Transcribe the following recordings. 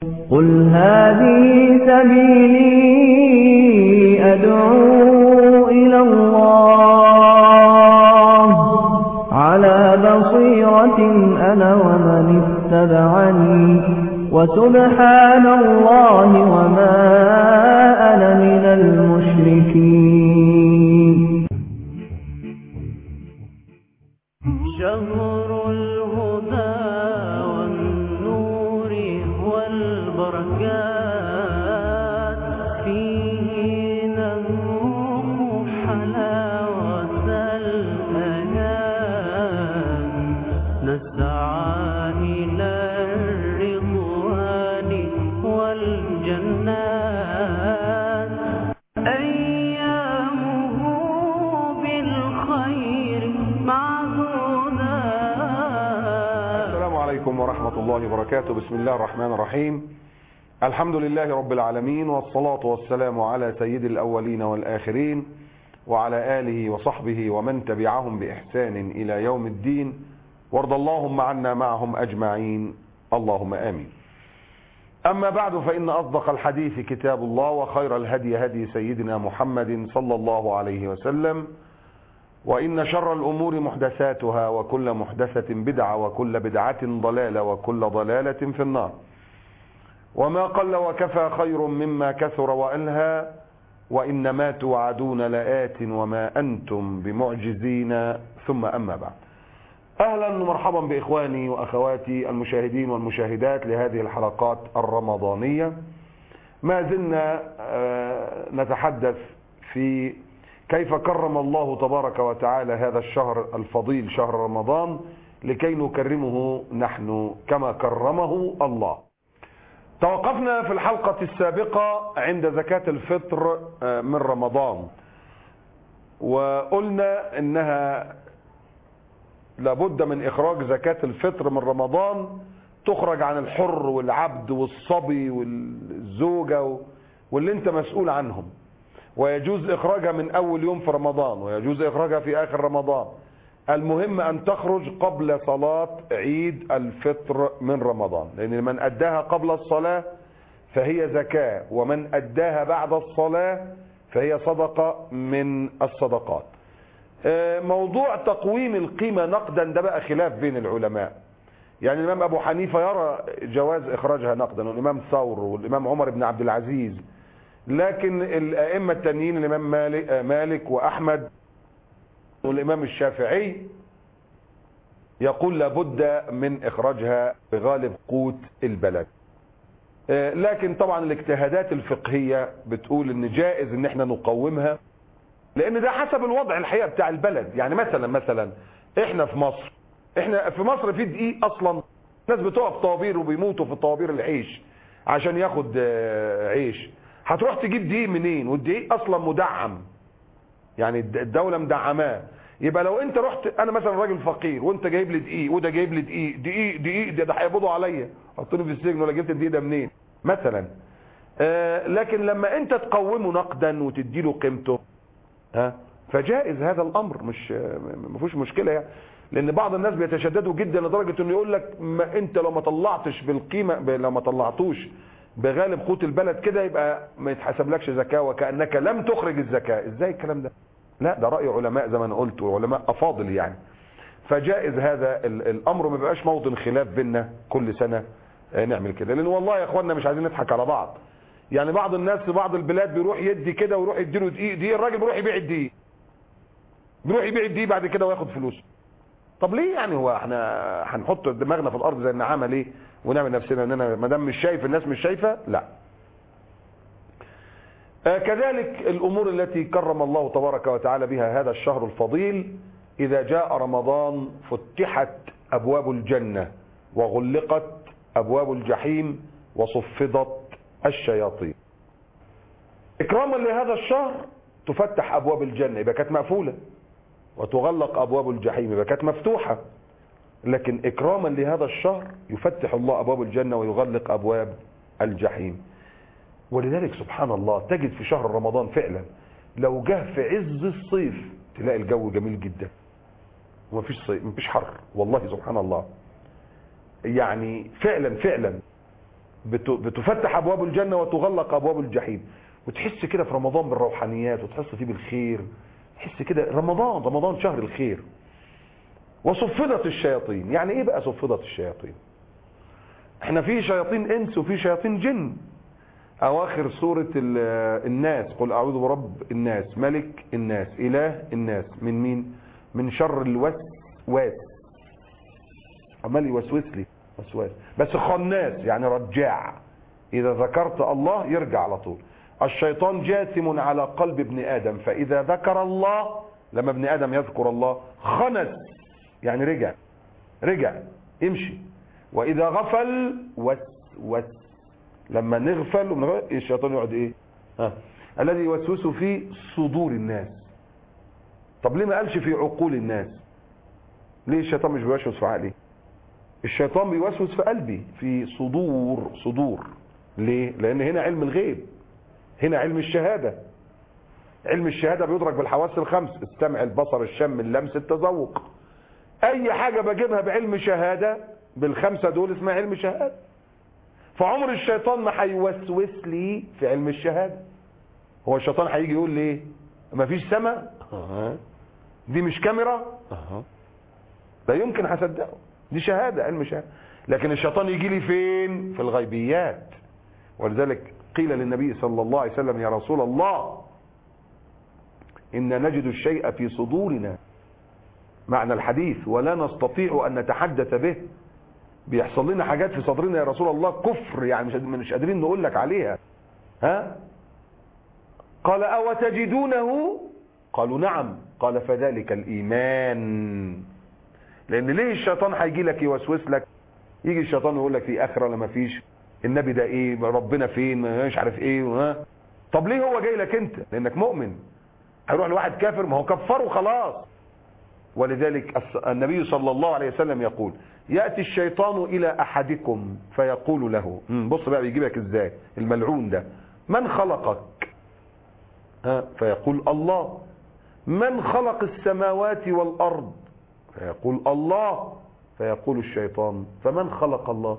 قل هذه سبيلي أدعو إلى الله على بصيرة أنا ومن اتبعني وسبحان الله وما أنا من المشركين شهر الهدى والنور والبركات فيه نذوق حلاوة الأيام نسعى إلى الرضوان والجنات أيامه بالخير معدودات السلام عليكم ورحمة الله وبركاته بسم الله الرحمن الرحيم الحمد لله رب العالمين والصلاة والسلام على سيد الأولين والآخرين وعلى آله وصحبه ومن تبعهم بإحسان إلى يوم الدين وارض اللهم عنا معهم أجمعين اللهم آمين أما بعد فإن أصدق الحديث كتاب الله وخير الهدي هدي سيدنا محمد صلى الله عليه وسلم وإن شر الأمور محدثاتها وكل محدثة بدعة وكل بدعة ضلالة وكل ضلالة في النار وما قل وكفى خير مما كثر وألهى وإنما توعدون لآت وما أنتم بمعجزين ثم أما بعد أهلا ومرحبا بإخواني وأخواتي المشاهدين والمشاهدات لهذه الحلقات الرمضانية ما زلنا آه، نتحدث في كيف كرم الله تبارك وتعالى هذا الشهر الفضيل شهر رمضان لكي نكرمه نحن كما كرمه الله توقفنا في الحلقة السابقة عند زكاة الفطر آه، من رمضان وقلنا انها لابد من اخراج زكاة الفطر من رمضان تخرج عن الحر والعبد والصبي والزوجة و- واللي انت مسؤول عنهم ويجوز اخراجها من اول يوم في رمضان ويجوز اخراجها في اخر رمضان المهم ان تخرج قبل صلاة عيد الفطر من رمضان لان من اداها قبل الصلاة فهي زكاة ومن اداها بعد الصلاة فهي صدقة من الصدقات آه، موضوع تقويم القيمة نقدا ده بقى خلاف بين العلماء يعني الامام ابو حنيفة يرى جواز اخراجها نقدا والامام ثور والامام عمر بن عبد العزيز لكن الائمة التانيين الامام مالك, آه، مالك واحمد والامام الشافعي يقول لابد من اخراجها بغالب قوت البلد آه، لكن طبعا الاجتهادات الفقهية بتقول ان جائز ان احنا نقومها لان ده حسب الوضع الحقيقه بتاع البلد يعني مثلا مثلا احنا في مصر احنا في مصر في دقيق اصلا ناس بتقف طوابير وبيموتوا في طوابير العيش عشان ياخد آه، عيش هتروح تجيب دقيق منين والدقيق اصلا مدعم يعني الد- الدوله مدعماه يبقى لو انت رحت انا مثلا راجل فقير وانت جايب لي دقيق وده جايب لي دقيق دقيق دقيق ده, ده هيقبضوا عليا حطوني في السجن ولا جبت الدقيق ده منين مثلا آه لكن لما انت تقومه نقدا وتديله قيمته ها فجائز هذا الامر مش ما فيهوش مشكله يعني لان بعض الناس بيتشددوا جدا لدرجه انه يقول لك ما انت لو ما طلعتش بالقيمه ب- لو ما طلعتوش بغالب قوت البلد كده يبقى ما يتحسبلكش زكاه وكانك لم تخرج الزكاه ازاي الكلام ده لا ده راي علماء زي ما انا قلت وعلماء افاضل يعني فجائز هذا ال- الامر ما بيبقاش موطن خلاف بينا كل سنه آه، نعمل كده لان والله يا اخوانا مش عايزين نضحك على بعض يعني بعض الناس في بعض البلاد بيروح يدي كده ويروح يديله دقيق دقيق الراجل بيروح يبيع الدقيق بيروح يبيع الدقيق بعد كده وياخد فلوس طب ليه يعني هو احنا هنحط دماغنا في الارض زي النعامه ليه ونعمل نفسنا اننا ما دام مش شايف الناس مش شايفه لا آه، كذلك الامور التي كرم الله تبارك وتعالى بها هذا الشهر الفضيل اذا جاء رمضان فتحت ابواب الجنه وغلقت ابواب الجحيم وصفدت الشياطين اكراما لهذا الشهر تفتح ابواب الجنه يبقى كانت مقفوله وتغلق ابواب الجحيم يبقى كانت مفتوحه لكن اكراما لهذا الشهر يفتح الله ابواب الجنه ويغلق ابواب الجحيم ولذلك سبحان الله تجد في شهر رمضان فعلا لو جه في عز الصيف تلاقي الجو جميل جدا ومفيش صيف مفيش حر والله سبحان الله يعني فعلا فعلا بت- بتفتح ابواب الجنه وتغلق ابواب الجحيم وتحس كده في رمضان بالروحانيات وتحس فيه بالخير تحس كده رمضان رمضان شهر الخير وصفدت الشياطين يعني ايه بقى صفدت الشياطين احنا في شياطين انس وفي شياطين جن اواخر سورة ال- الناس قل اعوذ برب الناس ملك الناس اله الناس من مين من شر الوسواس عمال يوسوس لي وسواس بس خناس يعني رجاع اذا ذكرت الله يرجع على طول الشيطان جاثم على قلب ابن ادم فاذا ذكر الله لما ابن ادم يذكر الله خنس يعني رجع رجع امشي واذا غفل وسوس لما نغفل ومنغفل الشيطان يقعد ايه ها الذي يوسوس في صدور الناس طب ليه ما قالش في عقول الناس ليه الشيطان مش بيوسوس في عقلي الشيطان بيوسوس في قلبي في صدور صدور ليه لان هنا علم الغيب هنا علم الشهاده علم الشهاده بيدرك بالحواس الخمس السمع البصر الشم اللمس التذوق اي حاجه بجيبها بعلم شهاده بالخمسه دول اسمها علم شهاده فعمر الشيطان ما هيوسوس لي في علم الشهاده هو الشيطان هيجي يقول لي ايه مفيش سماء أه. دي مش كاميرا أه. لا يمكن هصدقه دي شهاده علم شهاده لكن الشيطان يجي لي فين في الغيبيات ولذلك قيل للنبي صلى الله عليه وسلم يا رسول الله إن نجد الشيء في صدورنا معنى الحديث ولا نستطيع أن نتحدث به بيحصل لنا حاجات في صدرنا يا رسول الله كفر يعني مش مش قادرين نقول لك عليها ها قال أو تجدونه قالوا نعم قال فذلك الإيمان لأن ليه الشيطان هيجي لك يوسوس لك يجي الشيطان يقول لك في آخرة لما فيش النبي ده ايه ربنا فين مش عارف ايه ها طب ليه هو جاي لك انت لانك مؤمن هيروح لواحد كافر ما هو كفره خلاص ولذلك الس- النبي صلى الله عليه وسلم يقول يأتي الشيطان إلى أحدكم فيقول له مم، بص بقى بيجيبك ازاي الملعون ده من خلقك ها فيقول الله من خلق السماوات والأرض فيقول الله فيقول الشيطان فمن خلق الله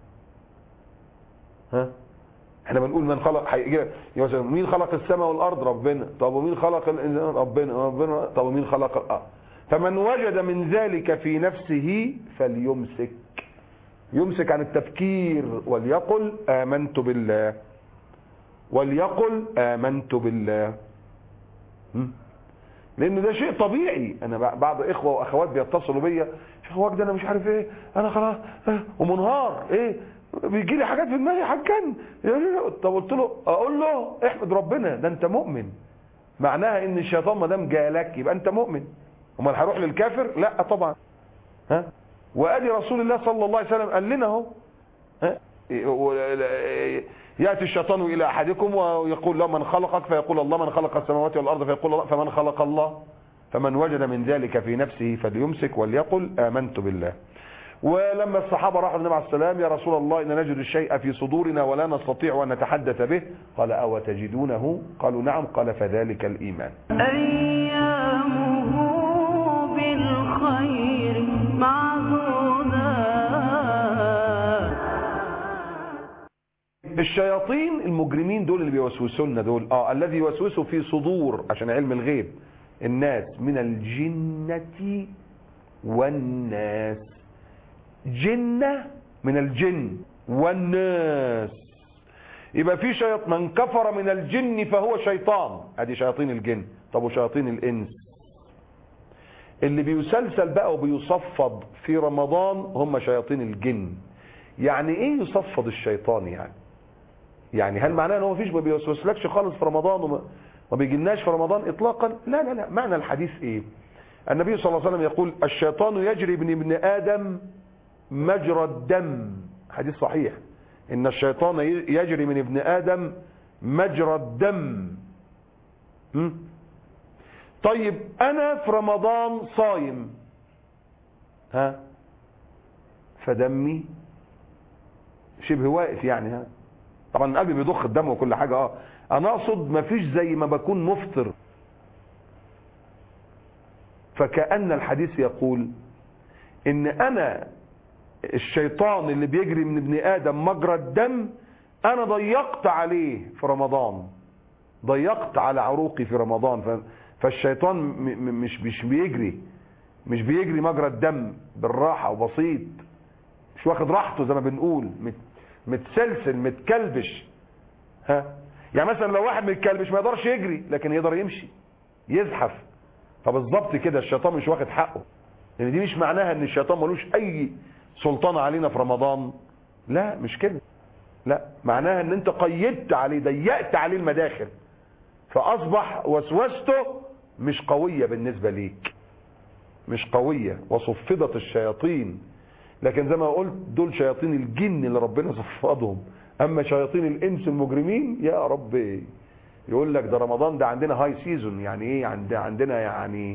ها احنا بنقول من خلق هيجي مثلا مين خلق السماء والارض ربنا طب ومين خلق الانسان ربنا ربنا طب ومين خلق الارض فمن وجد من ذلك في نفسه فليمسك يمسك عن التفكير وليقل آمنت بالله وليقل آمنت بالله م? لان ده شيء طبيعي انا ب- بعض اخوه واخوات بيتصلوا بيا شيخ وجد انا مش عارف ايه انا خلاص آه، ومنهار ايه بيجي لي حاجات في دماغي هتجن طب قلت له اقول له احمد ربنا ده انت مؤمن معناها ان الشيطان ما دام جالك يبقى انت مؤمن امال هروح للكافر لا طبعا ها وادي رسول الله صلى الله عليه وسلم قال لنا اهو ها ياتي الشيطان الى احدكم ويقول له من خلقك فيقول الله من خلق السماوات والارض فيقول الله فمن خلق الله فمن وجد من ذلك في نفسه فليمسك وليقل امنت بالله ولما الصحابه راحوا للنبي عليه السلام يا رسول الله ان نجد الشيء في صدورنا ولا نستطيع ان نتحدث به قال او تجدونه قالوا نعم قال فذلك الايمان أيامه بالخير معدودة الشياطين المجرمين دول اللي بيوسوسوا لنا دول اه الذي يوسوس في صدور عشان علم الغيب الناس من الجنة والناس جنة من الجن والناس يبقى في شيط من كفر من الجن فهو شيطان ادي شياطين الجن طب وشياطين الانس اللي بيسلسل بقى وبيصفد في رمضان هم شياطين الجن يعني ايه يصفد الشيطان يعني يعني هل معناه ان هو مفيش ما بيوسوسلكش خالص في رمضان وما ما بيجيلناش في رمضان اطلاقا لا لا لا معنى الحديث ايه النبي صلى الله عليه وسلم يقول الشيطان يجري من ابن ادم مجرى الدم حديث صحيح ان الشيطان يجري من ابن ادم مجرى الدم م? طيب انا في رمضان صايم ها فدمي شبه واقف يعني ها طبعا قلبي بيضخ الدم وكل حاجه اه انا اقصد مفيش زي ما بكون مفطر فكأن الحديث يقول ان انا الشيطان اللي بيجري من ابن ادم مجرى الدم انا ضيقت عليه في رمضان ضيقت على عروقي في رمضان ف- فالشيطان م- م- مش مش بيجري مش بيجري مجرى الدم بالراحه وبسيط مش واخد راحته زي ما بنقول مت- متسلسل متكلبش ها يعني مثلا لو واحد متكلبش ما يقدرش يجري لكن يقدر يمشي يزحف فبالظبط كده الشيطان مش واخد حقه لان دي مش معناها ان الشيطان ملوش اي سلطان علينا في رمضان لا مش كده لا معناها ان انت قيدت عليه ضيقت عليه المداخل فاصبح وسوسته مش قوية بالنسبة ليك مش قوية وصفدت الشياطين لكن زي ما قلت دول شياطين الجن اللي ربنا صفدهم اما شياطين الانس المجرمين يا رب يقول لك ده رمضان ده عندنا هاي سيزون يعني ايه عند عندنا يعني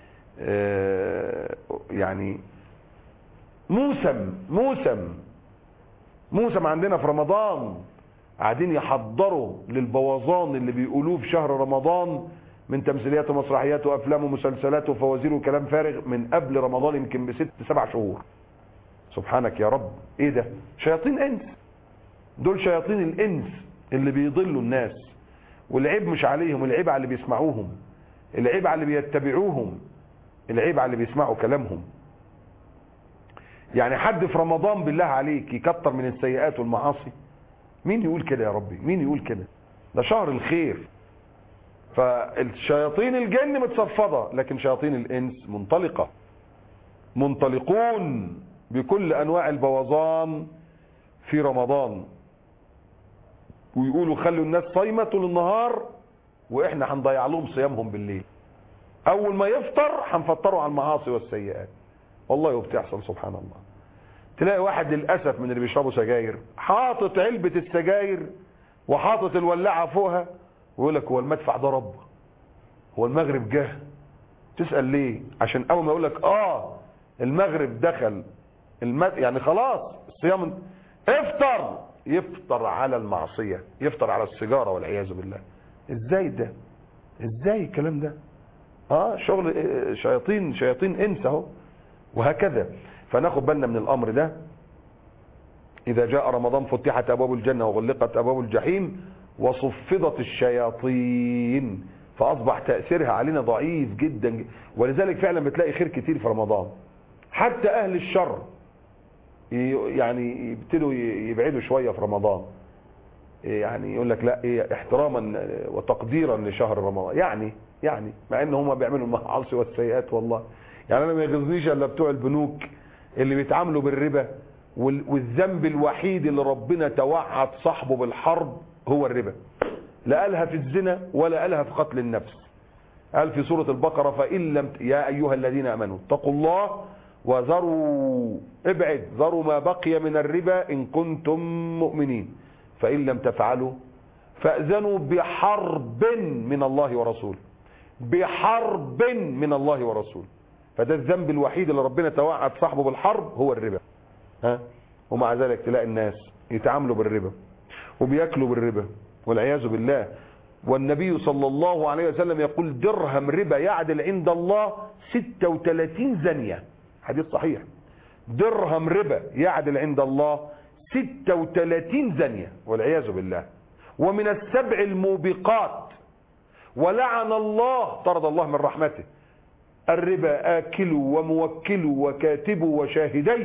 آه يعني موسم موسم موسم عندنا في رمضان قاعدين يحضروا للبوظان اللي بيقولوه في شهر رمضان من تمثيليات ومسرحيات وافلام ومسلسلات وفوازير وكلام فارغ من قبل رمضان يمكن بست سبع شهور سبحانك يا رب ايه ده شياطين انس دول شياطين الانس اللي بيضلوا الناس والعيب مش عليهم العيب على اللي بيسمعوهم العيب على اللي بيتبعوهم العيب على اللي بيسمعوا كلامهم يعني حد في رمضان بالله عليك يكتر من السيئات والمعاصي مين يقول كده يا ربي مين يقول كده ده شهر الخير فالشياطين الجن متصفدة لكن شياطين الانس منطلقة منطلقون بكل انواع البوظان في رمضان ويقولوا خلوا الناس صايمة طول النهار واحنا هنضيع لهم صيامهم بالليل اول ما يفطر هنفطروا على المعاصي والسيئات والله بتحصل سبحان الله تلاقي واحد للاسف من اللي بيشربوا سجاير حاطط علبة السجاير وحاطط الولاعة فوقها ويقول لك هو المدفع ده رب هو المغرب جه تسأل ليه عشان اول ما يقول لك اه المغرب دخل المد... يعني خلاص الصيام افطر يفطر على المعصية يفطر على السيجارة والعياذ بالله ازاي ده ازاي الكلام ده اه شغل آه، شياطين شياطين انس اهو وهكذا فناخد بالنا من الامر ده اذا جاء رمضان فتحت ابواب الجنة وغلقت ابواب الجحيم وصفدت الشياطين فاصبح تأثيرها علينا ضعيف جدا ولذلك فعلا بتلاقي خير كتير في رمضان حتى اهل الشر ي- يعني يبتدوا ي- يبعدوا شوية في رمضان يعني يقول لك لا ايه احتراما وتقديرا لشهر رمضان يعني يعني مع ان هم بيعملوا المعاصي والسيئات والله يعني انا ما يغزنيش الا بتوع البنوك اللي بيتعاملوا بالربا وال- والذنب الوحيد اللي ربنا توعد صاحبه بالحرب هو الربا لا قالها في الزنا ولا قالها في قتل النفس قال في سورة البقرة فإن لم ت- يا أيها الذين أمنوا اتقوا الله وذروا ابعد ذروا ما بقي من الربا إن كنتم مؤمنين فإن لم تفعلوا فأذنوا بحرب من الله ورسوله بحرب من الله ورسوله فده الذنب الوحيد اللي ربنا توعد صاحبه بالحرب هو الربا ها ومع ذلك تلاقي الناس يتعاملوا بالربا وبياكلوا بالربا والعياذ بالله والنبي صلى الله عليه وسلم يقول درهم ربا يعدل عند الله 36 زنية حديث صحيح درهم ربا يعدل عند الله 36 زنية والعياذ بالله ومن السبع الموبقات ولعن الله طرد الله من رحمته الربا آكله وموكله وكاتبه وشاهديه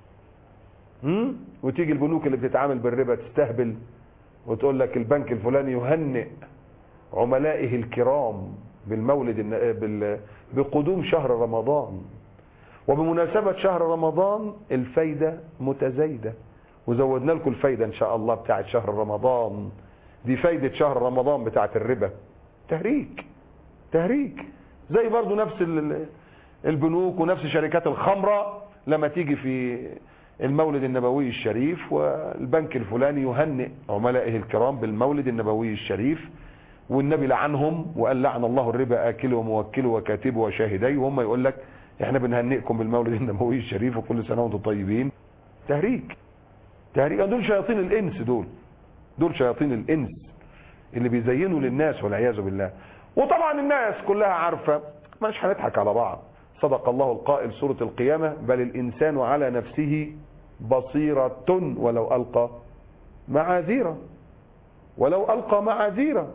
هم؟ وتيجي البنوك اللي بتتعامل بالربا تستهبل وتقول لك البنك الفلاني يهنئ عملائه الكرام بالمولد الن- بال- بقدوم شهر رمضان وبمناسبة شهر رمضان الفايدة متزايدة وزودنا لكم الفايدة ان شاء الله بتاعت شهر رمضان دي فايدة شهر رمضان بتاعت الربا تهريج تهريج زي برضو نفس ال- البنوك ونفس شركات الخمرة لما تيجي في المولد النبوي الشريف والبنك الفلاني يهنئ عملائه الكرام بالمولد النبوي الشريف والنبي لعنهم وقال لعن الله الربا آكله وموكله وكاتبه وشاهديه وهم يقول لك احنا بنهنئكم بالمولد النبوي الشريف وكل سنة وانتم طيبين تهريج تهريج دول شياطين الانس دول دول شياطين الانس اللي بيزينوا للناس والعياذ بالله وطبعا الناس كلها عارفة مش هنضحك على بعض صدق الله القائل سورة القيامة بل الإنسان على نفسه بصيرة ولو ألقى معاذيره ولو ألقى معاذيره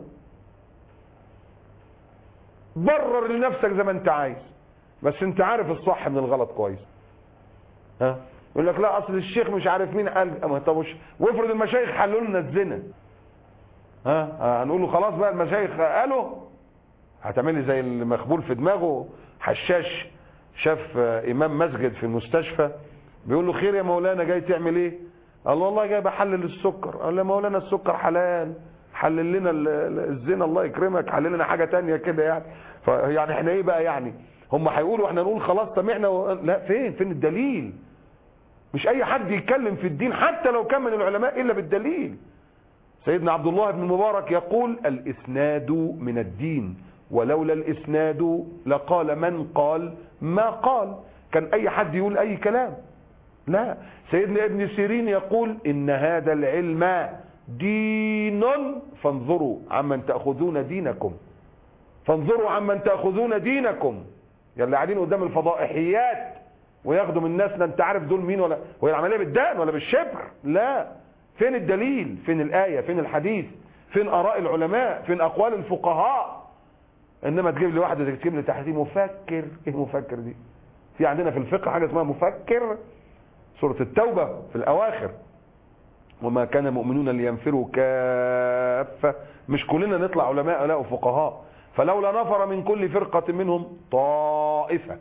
برر لنفسك زي ما انت عايز بس انت عارف الصح من الغلط كويس ها يقول لك لا اصل الشيخ مش عارف مين قال اما طب وش- وافرض المشايخ حلوا لنا الزنا ها ها، هنقول له خلاص بقى المشايخ قالوا هتعملي زي المخبول في دماغه حشاش شاف آه، امام مسجد في المستشفى بيقول له خير يا مولانا جاي تعمل ايه قال له والله جاي بحلل السكر قال له يا مولانا السكر حلال حلل لنا ال- ال- الزنا الله يكرمك حلل لنا حاجه تانية كده يعني فيعني احنا ايه بقى يعني هم هيقولوا احنا نقول خلاص سمعنا و... لا فين فين الدليل مش اي حد يتكلم في الدين حتى لو كان من العلماء الا بالدليل سيدنا عبد الله بن المبارك يقول الاسناد من الدين ولولا الاسناد لقال من قال ما قال كان اي حد يقول اي كلام لا سيدنا ابن سيرين يقول ان هذا العلم دين فانظروا عمن تاخذون دينكم فانظروا عمن تاخذون دينكم يلا قاعدين قدام الفضائحيات وياخدوا من الناس ده انت عارف دول مين ولا وهي العمليه بالدان ولا بالشبر لا فين الدليل فين الايه فين الحديث فين اراء العلماء فين اقوال الفقهاء انما تجيب لي واحده زي تجيب لي تحت مفكر ايه مفكر دي في عندنا في الفقه حاجه اسمها مفكر سوره التوبه في الاواخر وما كان مؤمنون لينفروا كافة مش كلنا نطلع علماء لا وفقهاء فلولا نفر من كل فرقة منهم طائفة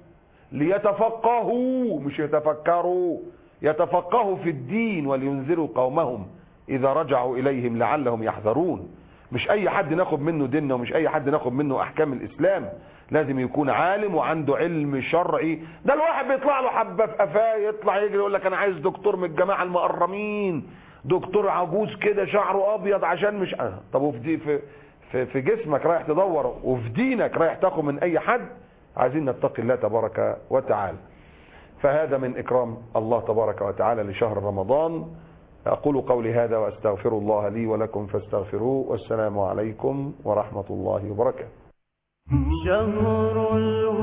ليتفقهوا مش يتفكروا يتفقهوا في الدين ولينذروا قومهم إذا رجعوا إليهم لعلهم يحذرون مش أي حد ناخد منه ديننا ومش أي حد ناخد منه أحكام الإسلام لازم يكون عالم وعنده علم شرعي ده الواحد بيطلع له حبة في قفاه يطلع يجري يقول لك أنا عايز دكتور من الجماعة المقرمين دكتور عجوز كده شعره أبيض عشان مش أه. طب وفي دي في في, في جسمك رايح تدور وفي دينك رايح تاخد من أي حد عايزين نتقي الله تبارك وتعالى فهذا من إكرام الله تبارك وتعالى لشهر رمضان أقول قولي هذا وأستغفر الله لي ولكم فاستغفروه والسلام عليكم ورحمة الله وبركاته شهر الهدى